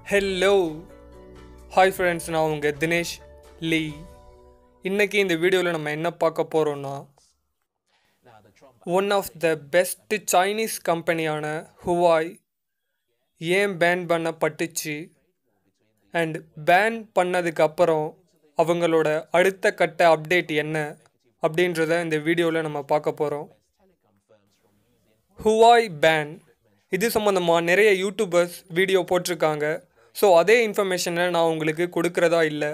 Hello hi friends நான் உங்கள் தினேஷ் லீ இன்னைக்கு இந்த வீடியோவில் நம்ம என்ன பார்க்க போகிறோம்னா one of the best Chinese கம்பெனியான ஹுவாய் ஏன் பேன் பண்ணப்பட்டுச்சு அண்ட் பேன் பண்ணதுக்கு அப்புறம் அவங்களோட அடுத்த கட்ட அப்டேட் என்ன அப்படின்றத இந்த வீடியோவில் நம்ம பார்க்க போகிறோம் ஹுவாய் பேன் இது சம்மந்தமாக நிறைய யூடியூபர்ஸ் வீடியோ போட்டிருக்காங்க ஸோ அதே இன்ஃபர்மேஷனை நான் உங்களுக்கு கொடுக்கறதா இல்லை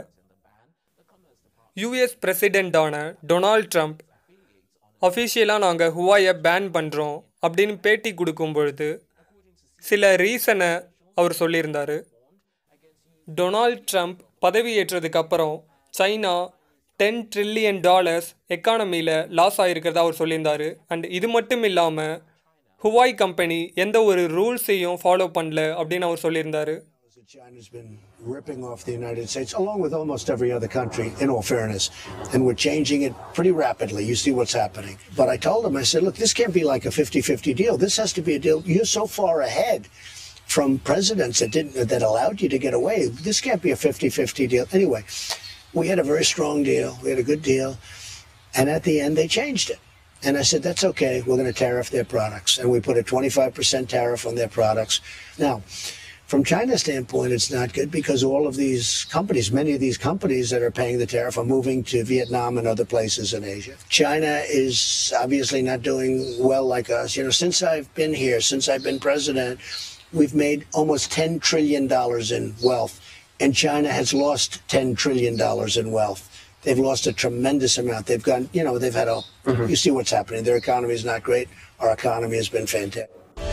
யூஎஸ் பிரசிடெண்ட்டான டொனால்ட் ட்ரம்ப் அஃபிஷியலாக நாங்கள் ஹுவாயை பேன் பண்ணுறோம் அப்படின்னு பேட்டி கொடுக்கும் பொழுது சில ரீசனை அவர் சொல்லியிருந்தார் டொனால்ட் ட்ரம்ப் பதவியேற்றதுக்கு அப்புறம் சைனா டென் ட்ரில்லியன் டாலர்ஸ் எக்கானமியில் லாஸ் ஆகிருக்கிறதா அவர் சொல்லியிருந்தார் அண்ட் இது மட்டும் இல்லாமல் ஹுவாய் கம்பெனி எந்த ஒரு ரூல்ஸையும் ஃபாலோ பண்ணல அப்படின்னு அவர் சொல்லியிருந்தார் China's been ripping off the United States, along with almost every other country, in all fairness. And we're changing it pretty rapidly. You see what's happening. But I told him, I said, look, this can't be like a 50 50 deal. This has to be a deal. You're so far ahead from presidents that didn't that allowed you to get away. This can't be a 50 50 deal. Anyway, we had a very strong deal. We had a good deal. And at the end, they changed it. And I said, that's okay. We're going to tariff their products. And we put a 25% tariff on their products. Now, from China's standpoint, it's not good because all of these companies, many of these companies that are paying the tariff are moving to Vietnam and other places in Asia. China is obviously not doing well like us. You know, since I've been here, since I've been president, we've made almost $10 trillion in wealth. And China has lost $10 trillion in wealth. They've lost a tremendous amount. They've gone, you know, they've had a, you see what's happening. Their economy is not great. Our economy has been fantastic.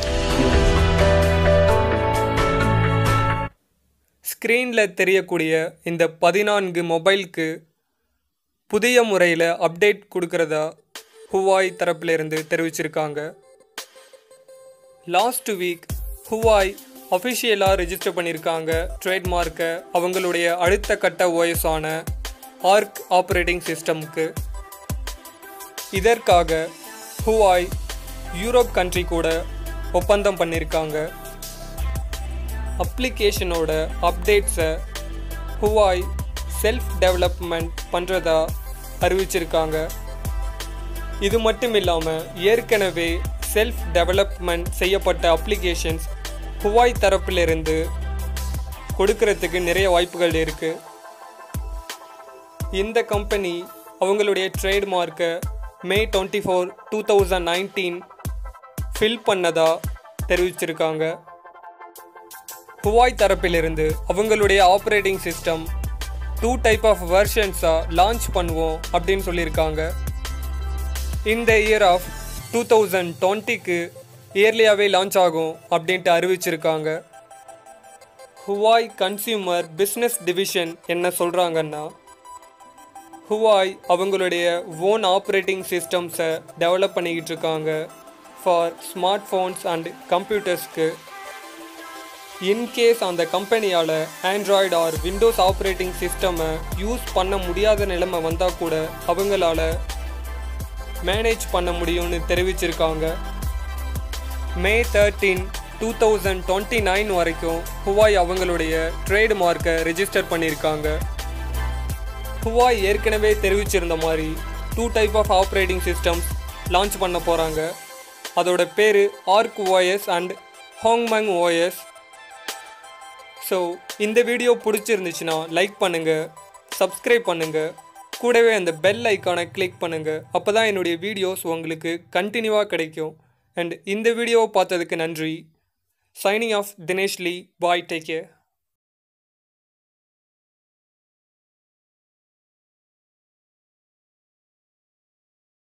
ஸ்க்ரீனில் தெரியக்கூடிய இந்த பதினான்கு மொபைலுக்கு புதிய முறையில் update கொடுக்கறதா ஹுவாய் தரப்பிலிருந்து தெரிவிச்சிருக்காங்க லாஸ்ட் வீக் ஹுவாய் அஃபிஷியலாக ரெஜிஸ்டர் பண்ணியிருக்காங்க ட்ரேட்மார்க்கை அவங்களுடைய அடுத்த கட்ட ஓஎஸான ஆர்க் ஆப்ரேட்டிங் சிஸ்டம்க்கு இதற்காக ஹுவாய் யூரோப் கண்ட்ரி கூட ஒப்பந்தம் பண்ணியிருக்காங்க அப்ளிகேஷனோட அப்டேட்ஸை ஹுவாய் செல்ஃப் டெவலப்மெண்ட் பண்ணுறதா அறிவிச்சிருக்காங்க இது மட்டும் இல்லாமல் ஏற்கனவே செல்ஃப் டெவலப்மெண்ட் செய்யப்பட்ட அப்ளிகேஷன்ஸ் ஹுவாய் தரப்பிலிருந்து கொடுக்கறதுக்கு நிறைய வாய்ப்புகள் இருக்குது இந்த கம்பெனி அவங்களுடைய ட்ரேட்மார்க்கை May twenty four two thousand nineteen file பண்ணதா தெரிவிச்சிருக்காங்க ஹுவாய் தரப்பிலிருந்து அவங்களுடைய operating system two type of வெர்ஷன்ஸாக லான்ச் பண்ணுவோம் அப்படின்னு சொல்லியிருக்காங்க இந்த இயர் ஆஃப் டூ தௌசண்ட் டுவெண்ட்டிக்கு இயர்லியாகவே லான்ச் ஆகும் அப்படின்ட்டு அறிவிச்சிருக்காங்க ஹுவாய் கன்சியூமர் பிஸ்னஸ் டிவிஷன் என்ன சொல்கிறாங்கன்னா ஹுவாய் அவங்களுடைய ஓன் ஆப்ரேட்டிங் சிஸ்டம்ஸை டெவலப் பண்ணிக்கிட்டு இருக்காங்க ஃபார் ஸ்மார்ட் ஃபோன்ஸ் அண்ட் கம்ப்யூட்டர்ஸ்க்கு இன்கேஸ் அந்த கம்பெனியால் ஆண்ட்ராய்டு ஆர் விண்டோஸ் ஆப்ரேட்டிங் சிஸ்டமை யூஸ் பண்ண முடியாத நிலைமை வந்தால் கூட அவங்களால மேனேஜ் பண்ண முடியும்னு தெரிவிச்சிருக்காங்க May thirteen two thousand twenty nine வரைக்கும் ஹுவாய் அவங்களுடைய ட்ரேட் மார்க்கை ரெஜிஸ்டர் பண்ணியிருக்காங்க ஹுவாய் ஏற்கனவே தெரிவிச்சிருந்த மாதிரி two type of operating systems launch பண்ண போகிறாங்க அதோட பேர் ஆர்க் ஓஎஸ் அண்ட் ஹோங்மங் ஓஎஸ் ஸோ இந்த வீடியோ பிடிச்சிருந்துச்சுன்னா லைக் பண்ணுங்கள் சப்ஸ்கிரைப் பண்ணுங்கள் கூடவே அந்த பெல் ஐக்கானை கிளிக் பண்ணுங்கள் அப்போ தான் என்னுடைய வீடியோஸ் உங்களுக்கு கண்டினியூவாக கிடைக்கும் அண்ட் இந்த வீடியோவை பார்த்ததுக்கு நன்றி சைனிங் ஆஃப் தினேஷ்லி பாய் டேக் கேர்